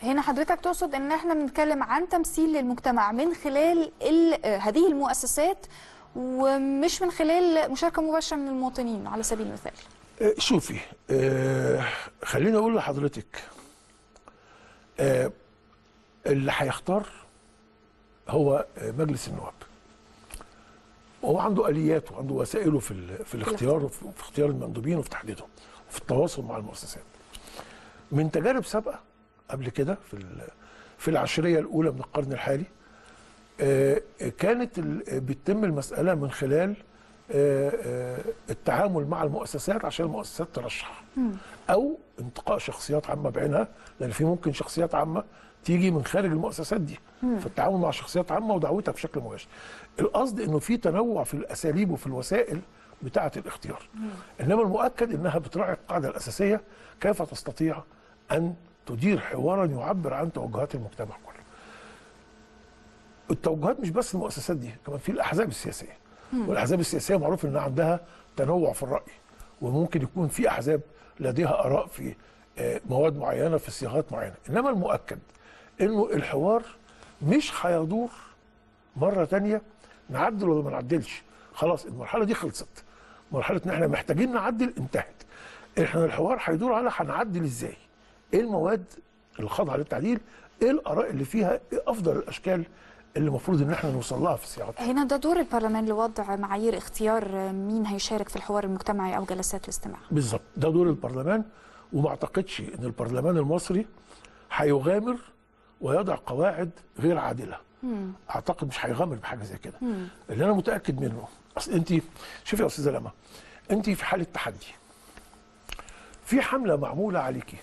هنا حضرتك تقصد ان احنا بنتكلم عن تمثيل للمجتمع من خلال ال- آه، هذه المؤسسات ومش من خلال مشاركه مباشره من المواطنين على سبيل المثال آه، شوفي آه خليني اقول لحضرتك آه اللي هيختار هو آه، مجلس النواب وهو عنده الياته وعنده وسائله في ال- في الاختيار وفي في اختيار المندوبين وفي تحديدهم وفي التواصل مع المؤسسات من تجارب سابقه قبل كده في ال- في العشريه الاولى من القرن الحالي آه، كانت ال- بتتم المساله من خلال آه، آه، التعامل مع المؤسسات عشان المؤسسات ترشح او انتقاء شخصيات عامه بعينها لان في ممكن شخصيات عامه تيجي من خارج المؤسسات دي فالتعامل مع شخصيات عامه ودعوتها بشكل مباشر القصد انه في تنوع في الاساليب وفي الوسائل بتاعه الاختيار انما المؤكد انها بتراعي القاعده الاساسيه كيف تستطيع ان تدير حوارا يعبر عن توجهات المجتمع كله التوجهات مش بس المؤسسات دي كمان في الاحزاب السياسيه والاحزاب السياسيه معروف ان عندها تنوع في الراي وممكن يكون في احزاب لديها اراء في آه، مواد معينه في صياغات معينه انما المؤكد انه الحوار مش هيدور مره تانية نعدل ولا ما نعدلش خلاص المرحله دي خلصت مرحله ان احنا محتاجين نعدل انتهت احنا الحوار هيدور على هنعدل ازاي ايه المواد اللي خاضعه للتعديل ايه الاراء اللي فيها ايه افضل الاشكال اللي المفروض ان احنا نوصل لها في صياغتها هنا ده دور البرلمان لوضع معايير اختيار مين هيشارك في الحوار المجتمعي او جلسات الاستماع بالظبط ده دور البرلمان وما اعتقدش ان البرلمان المصري هيغامر ويضع قواعد غير عادله اعتقد مش هيغامر بحاجه زي كده اللي انا متاكد منه اصل انت شوفي يا استاذه لما انت في حاله تحدي في حمله معموله عليكي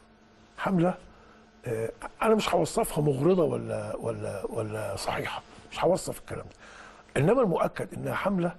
حمله آه، انا مش هوصفها مغرضه ولا ولا ولا صحيحه مش هوصف الكلام ده انما المؤكد انها حمله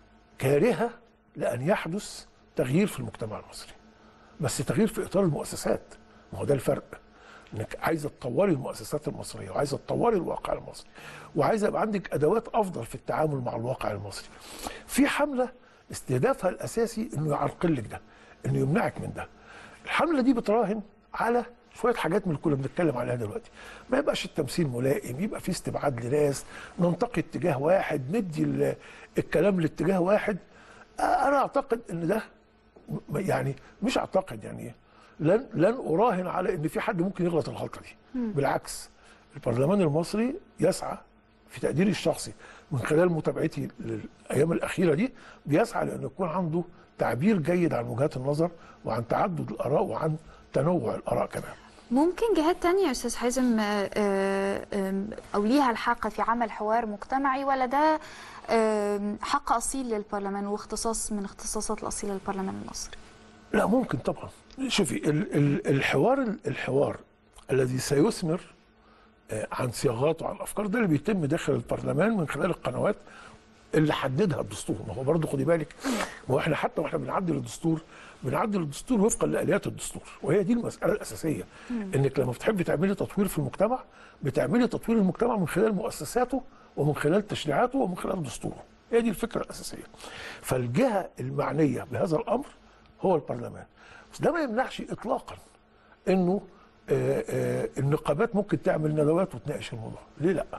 كارهه لان يحدث تغيير في المجتمع المصري بس تغيير في اطار المؤسسات ما هو ده الفرق انك عايزه تطوري المؤسسات المصريه وعايزه تطوري الواقع المصري وعايزه يبقى عندك ادوات افضل في التعامل مع الواقع المصري في حمله استهدافها الاساسي انه يعرقل لك ده انه يمنعك من ده الحمله دي بتراهن على شويه حاجات من اللي كنا بنتكلم عليها دلوقتي ما يبقاش التمثيل ملائم يبقى في استبعاد لناس ننتقي اتجاه واحد ندي ال- الكلام لاتجاه واحد انا اعتقد ان ده م- يعني مش اعتقد يعني لن لن اراهن على ان في حد ممكن يغلط الغلطه دي بالعكس البرلمان المصري يسعى في تقديري الشخصي من خلال متابعتي للايام الاخيره دي بيسعى لان يكون عنده تعبير جيد عن وجهات النظر وعن تعدد الاراء وعن تنوع الاراء كمان ممكن جهات تانية يا أستاذ حازم آه، آه، آم، أو ليها الحق في عمل حوار مجتمعي ولا ده آم، حق أصيل للبرلمان واختصاص من اختصاصات الأصيلة للبرلمان المصري لا ممكن طبعا شوفي ال- ال- الحوار الحوار الذي سيثمر آه، عن صياغات وعن افكار ده اللي بيتم داخل البرلمان من خلال القنوات اللي حددها الدستور ما هو برضه خدي بالك ما هو احنا حتى واحنا بنعدل الدستور بنعدل الدستور وفقا لاليات الدستور وهي دي المساله الاساسيه انك لما بتحبي تعملي تطوير في المجتمع بتعملي تطوير المجتمع من خلال مؤسساته ومن خلال تشريعاته ومن خلال دستوره هي دي الفكره الاساسيه فالجهه المعنيه بهذا الامر هو البرلمان بس ده ما يمنعش اطلاقا انه آه، آه، النقابات ممكن تعمل ندوات وتناقش الموضوع ليه لا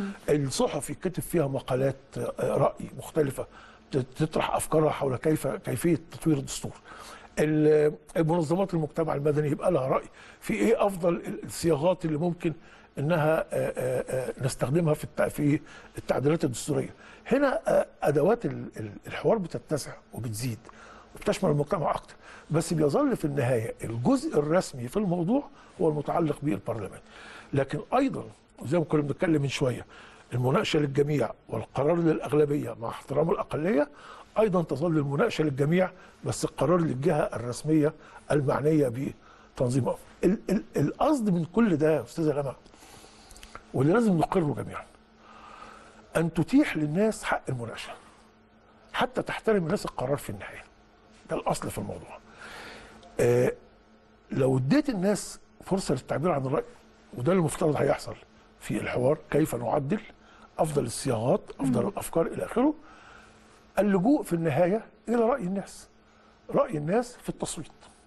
الصحف يكتب فيها مقالات آه، راي مختلفه ت- تطرح افكارها حول كيف كيفيه تطوير الدستور ال- المنظمات المجتمع المدني يبقى لها راي في ايه افضل الصياغات اللي ممكن انها آه، آه، آه، نستخدمها في التع- في التعديلات الدستوريه هنا آه، ادوات ال- ال- الحوار بتتسع وبتزيد وبتشمل المجتمع اكتر بس بيظل في النهايه الجزء الرسمي في الموضوع هو المتعلق بالبرلمان لكن ايضا زي ما كنا بنتكلم من شويه المناقشه للجميع والقرار للاغلبيه مع احترام الاقليه ايضا تظل المناقشه للجميع بس القرار للجهه الرسميه المعنيه بتنظيم أمر. ال- ال- القصد من كل ده يا استاذه لمع واللي لازم نقره جميعا ان تتيح للناس حق المناقشه حتى تحترم الناس القرار في النهايه ده الاصل في الموضوع آه لو اديت الناس فرصه للتعبير عن الراي وده اللي المفترض هيحصل في الحوار كيف نعدل افضل الصياغات افضل الافكار الى اخره اللجوء في النهايه الى راي الناس راي الناس في التصويت